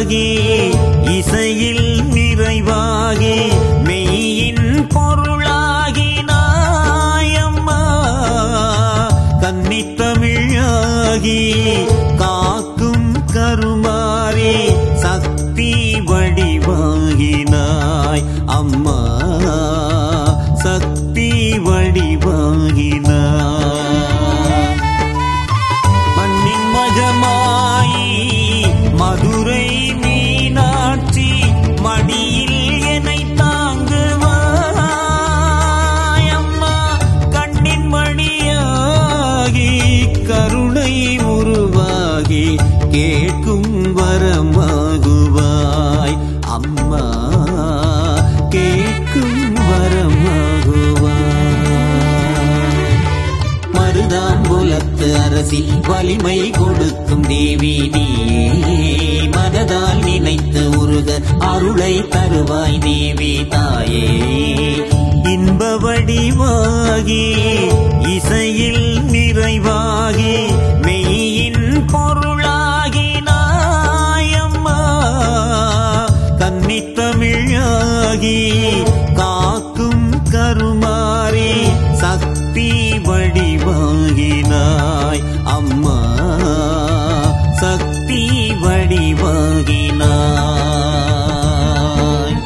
வடிவாகி இசையில் நிறைவாகி மெய்யின் பொருளாகி நாயம்மா கன்னித்தமிழாகி காக்கும் கருமாறி சக்தி வடிவாகினாய் அம்மா சக்தி வடிவாகினாய் மண்ணின் மகமாயி மதுரை மீனாட்சி மடியில் என்னை தாங்குவாய் அம்மா கண்ணின் மணியாகி கருணை உருவாகி கேட்கும் வரமாகுவாய் அம்மா கேட்கும் வரமாகுவாய் மருதாம்புலத்து அரசி வலிமை கொடுக்கும் தேவி நீயே மனதால் நினைத்து உருக அருளை தருவாய் தேவி தாயே இன்ப வடிவாகி இசையில் நிறைவாகி மெய்யின் பொருளாகி நாயம்மா கன்னித்தமிழாகி காக்கும் கருமாறி சக்தி வடிவாகினாய் அம்மா சக்தி வடிவாகினாய்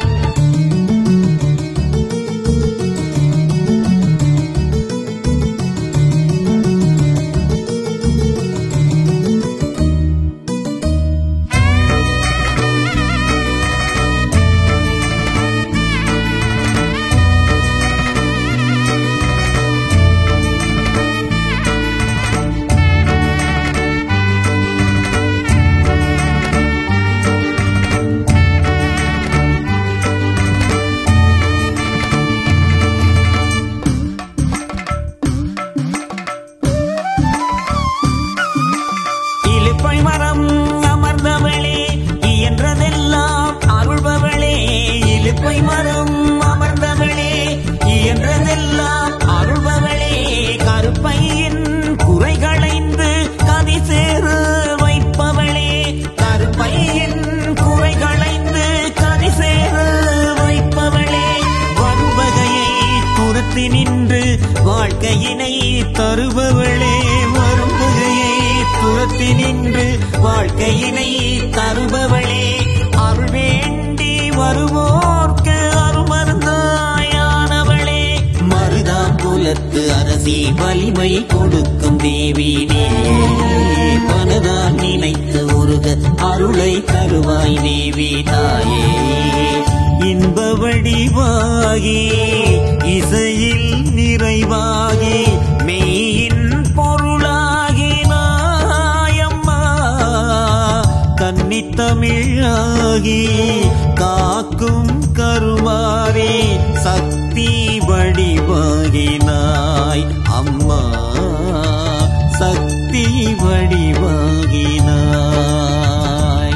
இலுப்பை மரம் அமர்ந்தவளே இயன்றதெல்லாம் அருள்பவளே இலுப்பை மரம் அமர்ந்தவளே இயன்றதெல்லாம் அருள்பவளே கருப்பையின் குறைகளைந்து கதி சேரு வைப்பவளே கருப்பையின் குறைகளைந்து கதி சேரு வைப்பவளே வருவகையை துரத்தி நின்று வாழ்க்கையினை தருபவளே வருவகையை துரத்தி நின்று வாழ்க்கையினை தருபவளே அருள் வேண்டி வருவோர்க்கு அருமருந்தாயானவளே மருதாம்புலத்து அரசி வலிமை கொடுக்கும் தேவி நீயே மனதால் நினைத்து உருக அருளை தருவாய் தேவி தாயே இன்ப வடிவாகி இசையில் நிறைவாகி மெய்யின் பொருளாகி நாயம்மா கன்னித்தமிழாகி காக்கும் கருமாறி சக்தி வடிவாகினாய் அம்மா சக்தி வடிவாகினாய்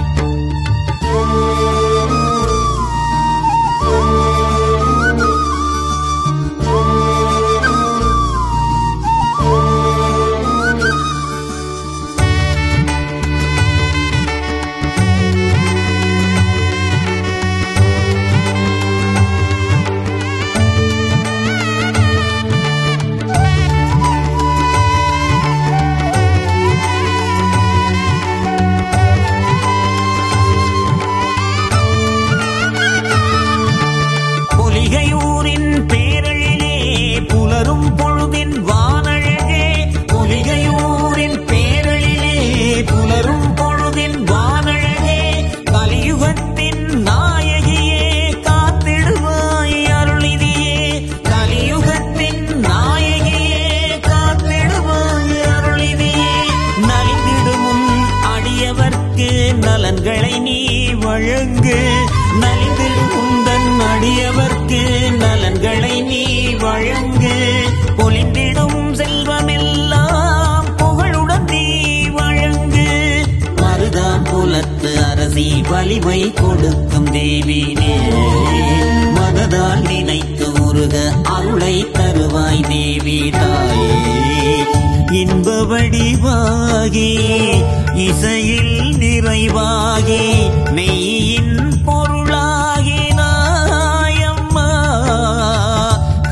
பொலிகையூரின் பேரழிலே புலரும் பொழுதின் வானழகே பொலிகையூரின் பேரழிலே புலரும் பொழுதின் வானழகே கலியுகத்தின் நாயகியே காத்திடுவாய் அருளிதியே கலியுகத்தின் நாயகியே காத்திடுவாய் அருளிதியே நலிந்திடுமும் அடியவர்க்கு நலன்களை நீ வழங்கு நலிந்திடும் உந்தன் அடியவர்க்கு நலன்களை நீ வழங்கு பொலிந்திடும் செல்வமெல்லாம் புகழுடன் நீ வழங்கு மருதாம் புலத்து அரசி வலிமை கொடுக்கும் தேவி நீ மனதால் நினைத்து உருக அருளை தருவாய் தேவி தாயே இன்ப வடிவாகி இசையில் நிறைவாகி மெய்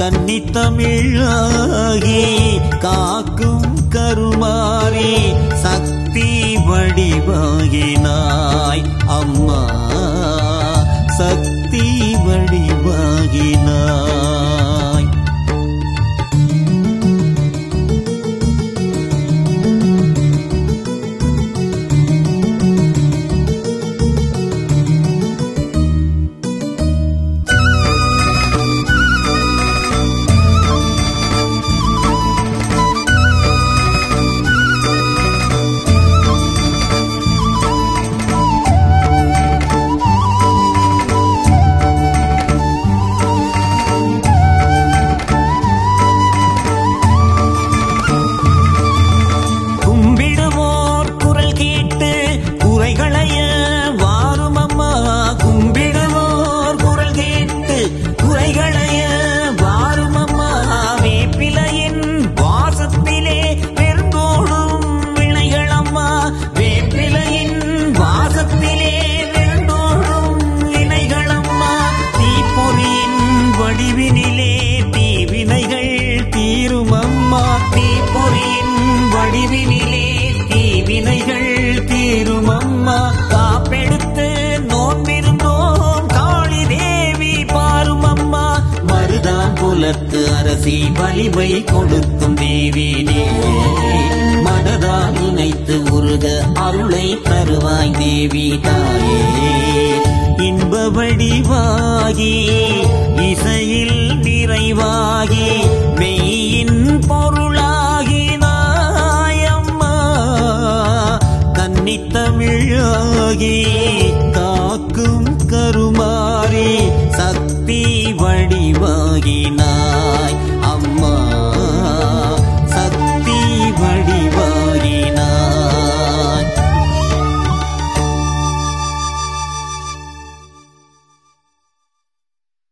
கன்னித்தமிழாகி காக்கும் கருமாறி சக்தி வடிவாகினாய் அம்மா சக்தி வடிவாகினாய் கும்பிடுவோர் குரல் கேட்டு குறைகளைய வாரும் அம்மா கும்பிடுவோர் குரல் கேட்டு குறைகளைய வாரும் அம்மா வேப்பிலையின் வாசத்திலே பெருந்தோடும் வினைகள் அம்மா வேப்பிலையின் வாசத்திலே பெருந்தோடும் வினைகள் அம்மா தீப்பொறியின் வடிவினிலே தீவினைகள் தீரும் அம்மா தீப்பொறியின் வடிவினிலே தீவினைகள் தீரும் அம்மா காப்பெடுத்து நோன்பிருந்தோம் காளி தேவி பாரும் அம்மா மருதான் குலத்து அரசி வலிவை கொடுக்கும் தேவி நீ மனதால் நினைத்து உருக அருளை தருவாய் தேவி தாயே இன்ப வடிவாகி இசையில் நிறைவாகி மெய்யின் பொருளாகி நாயம்மா கன்னித்தமிழாகி காக்கும் கருமாறி சக்தி வடிவாகி